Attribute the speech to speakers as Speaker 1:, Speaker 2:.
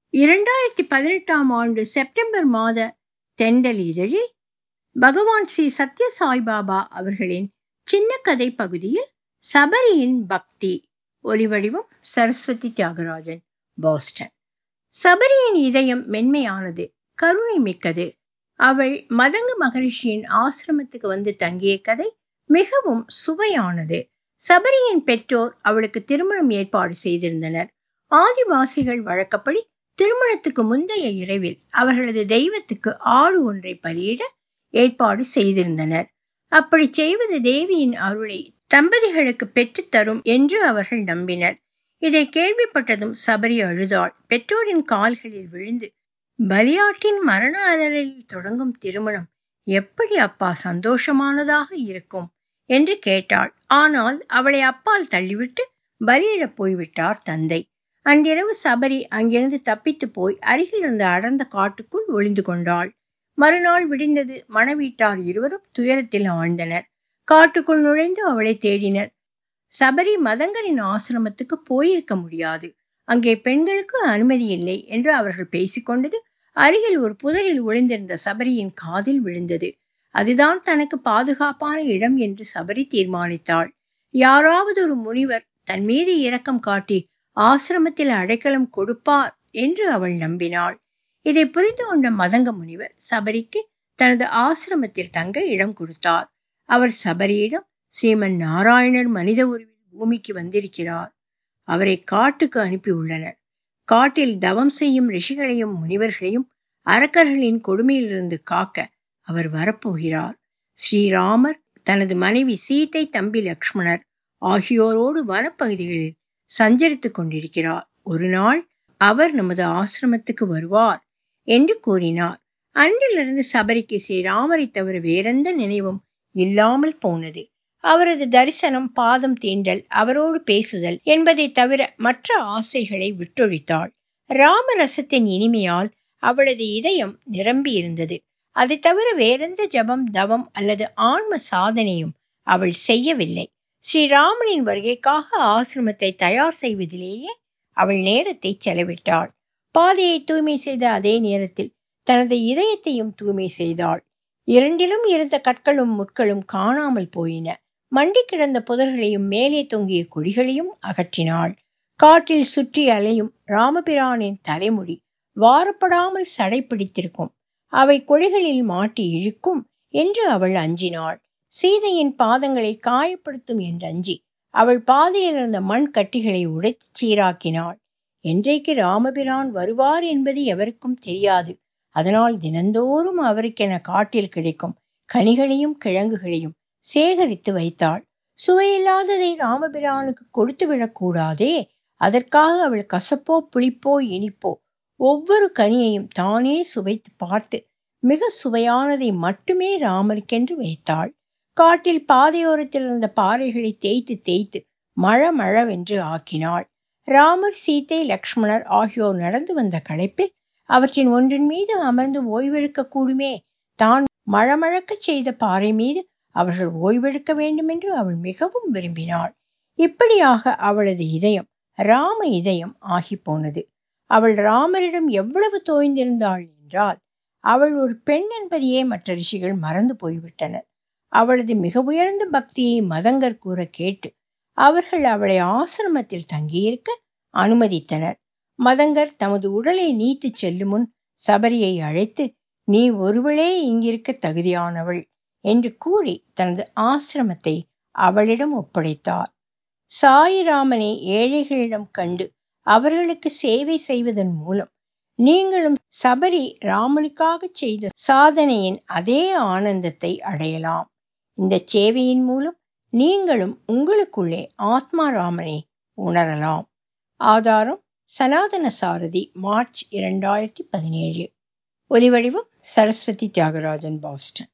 Speaker 1: இரண்டாயிரத்தி பதினெட்டாம் ஆண்டு செப்டம்பர் மாத தெண்டல் இதழில் பகவான் ஸ்ரீ சத்ய சாய்பாபா அவர்களின் சின்ன கதை பகுதியில் சபரியின் பக்தி ஒலிவடிவம் சரஸ்வதி தியாகராஜன் பாஸ்டன் சபரியின் இதயம் மென்மையானது கருணை மிக்கது அவள் மதங்க மகரிஷியின் ஆசிரமத்துக்கு வந்து தங்கிய கதை மிகவும் சுவையானது சபரியின் பெற்றோர் அவளுக்கு திருமணம் ஏற்பாடு செய்திருந்தனர் ஆதிவாசிகள் வழக்கப்படி திருமணத்துக்கு முந்தைய இரவில் அவர்களது தெய்வத்துக்கு ஆடு ஒன்றை பலியிட ஏற்பாடு செய்திருந்தனர் அப்படி செய்வது தேவியின் அருளை தம்பதிகளுக்கு பெற்றுத் தரும் என்று அவர்கள் நம்பினர் இதை கேள்விப்பட்டதும் சபரி அழுதாள் பெற்றோரின் கால்களில் விழுந்து பலியாட்டின் மரண அலறில் தொடங்கும் திருமணம் எப்படி அப்பா சந்தோஷமானதாக இருக்கும் என்று கேட்டாள் ஆனால் அவளை அப்பால் தள்ளிவிட்டு பலியிடப் போய்விட்டார் தந்தை அன்றிரவு சபரி அங்கிருந்து தப்பித்து போய் அருகில் இருந்த அடர்ந்த காட்டுக்குள் ஒளிந்து கொண்டாள் மறுநாள் விடிந்தது மணவீட்டார் இருவரும் துயரத்தில் ஆழ்ந்தனர் காட்டுக்குள் நுழைந்து அவளை தேடினர் சபரி மதங்கரின் ஆசிரமத்துக்கு போயிருக்க முடியாது அங்கே பெண்களுக்கு அனுமதி இல்லை என்று அவர்கள் பேசிக்கொண்டது அருகில் ஒரு புதரில் ஒளிந்திருந்த சபரியின் காதில் விழுந்தது அதுதான் தனக்கு பாதுகாப்பான இடம் என்று சபரி தீர்மானித்தாள் யாராவது ஒரு முனிவர் தன் மீது இரக்கம் காட்டி ஆசிரமத்தில் அடைக்கலம் கொடுப்பார் என்று அவள் நம்பினாள் இதை புரிந்து கொண்ட மதங்க முனிவர் சபரிக்கு தனது ஆசிரமத்தில் தங்க இடம் கொடுத்தார் அவர் சபரியிடம் ஸ்ரீமன் நாராயணர் மனித உருவில் பூமிக்கு வந்திருக்கிறார் அவரை காட்டுக்கு அனுப்பியுள்ளனர் காட்டில் தவம் செய்யும் ரிஷிகளையும் முனிவர்களையும் அரக்கர்களின் கொடுமையிலிருந்து காக்க அவர் வரப்போகிறார் ஸ்ரீராமர் தனது மனைவி சீதை தம்பி லக்ஷ்மணர் ஆகியோரோடு வனப்பகுதிகளில் சஞ்சரித்துக் கொண்டிருக்கிறார் ஒரு நாள் அவர் நமது ஆசிரமத்துக்கு வருவார் என்று கூறினார் அன்றிலிருந்து சபரிக்கு ஸ்ரீராமரை தவிர வேறெந்த நினைவும் இல்லாமல் போனது அவரது தரிசனம் பாதம் தீண்டல் அவரோடு பேசுதல் என்பதை தவிர மற்ற ஆசைகளை விட்டொழித்தாள் ராமரசத்தின் இனிமையால் அவளது இதயம் நிரம்பி இருந்தது அதை தவிர வேறெந்த ஜபம் தவம் அல்லது ஆன்ம சாதனையும் அவள் செய்யவில்லை ஸ்ரீராமனின் வருகைக்காக ஆசிரமத்தை தயார் செய்வதிலேயே அவள் நேரத்தை செலவிட்டாள் பாதையை தூய்மை செய்த அதே நேரத்தில் தனது இதயத்தையும் தூய்மை செய்தாள் இரண்டிலும் இருந்த கற்களும் முட்களும் காணாமல் போயின மண்டி கிடந்த புதர்களையும் மேலே தொங்கிய கொடிகளையும் அகற்றினாள் காட்டில் சுற்றி அலையும் ராமபிரானின் தலைமுடி வாரப்படாமல் சடை பிடித்திருக்கும் அவை கொடிகளில் மாட்டி இழுக்கும் என்று அவள் அஞ்சினாள் சீதையின் பாதங்களை காயப்படுத்தும் என்றஞ்சி அவள் பாதையில் இருந்த மண் கட்டிகளை உடைத்து சீராக்கினாள் என்றைக்கு ராமபிரான் வருவார் என்பது எவருக்கும் தெரியாது அதனால் தினந்தோறும் அவருக்கென காட்டில் கிடைக்கும் கனிகளையும் கிழங்குகளையும் சேகரித்து வைத்தாள் சுவையில்லாததை ராமபிரானுக்கு கொடுத்து விடக்கூடாதே அதற்காக அவள் கசப்போ புளிப்போ இனிப்போ ஒவ்வொரு கனியையும் தானே சுவைத்து பார்த்து மிக சுவையானதை மட்டுமே ராமருக்கென்று வைத்தாள் காட்டில் பாதையோரத்தில் இருந்த பாறைகளை தேய்த்து தேய்த்து மழ மழவென்று ஆக்கினாள் ராமர் சீதை லக்ஷ்மணர் ஆகியோர் நடந்து வந்த களைப்பில் அவற்றின் ஒன்றின் மீது அமர்ந்து ஓய்வெடுக்க கூடுமே தான் மழமழக்க செய்த பாறை மீது அவர்கள் ஓய்வெடுக்க வேண்டும் என்று அவள் மிகவும் விரும்பினாள் இப்படியாக அவளது இதயம் ராம இதயம் ஆகி போனது அவள் ராமரிடம் எவ்வளவு தோய்ந்திருந்தாள் என்றால் அவள் ஒரு பெண் என்பதையே மற்ற ரிஷிகள் மறந்து போய்விட்டனர் அவளது மிக உயர்ந்த பக்தியை மதங்கர் கூற கேட்டு அவர்கள் அவளை ஆசிரமத்தில் தங்கியிருக்க அனுமதித்தனர் மதங்கர் தமது உடலை நீத்து செல்லும் முன் சபரியை அழைத்து நீ ஒருவளே இங்கிருக்க தகுதியானவள் என்று கூறி தனது ஆசிரமத்தை அவளிடம் ஒப்படைத்தார் சாயிராமனை ஏழைகளிடம் கண்டு அவர்களுக்கு சேவை செய்வதன் மூலம் நீங்களும் சபரி ராமனுக்காக செய்த சாதனையின் அதே ஆனந்தத்தை அடையலாம் இந்த சேவையின் மூலம் நீங்களும் உங்களுக்குள்ளே ஆத்மாராமனை உணரலாம் ஆதாரம் சனாதன சாரதி மார்ச் இரண்டாயிரத்தி பதினேழு ஒலிவடிவம் சரஸ்வதி தியாகராஜன் பாஸ்டன்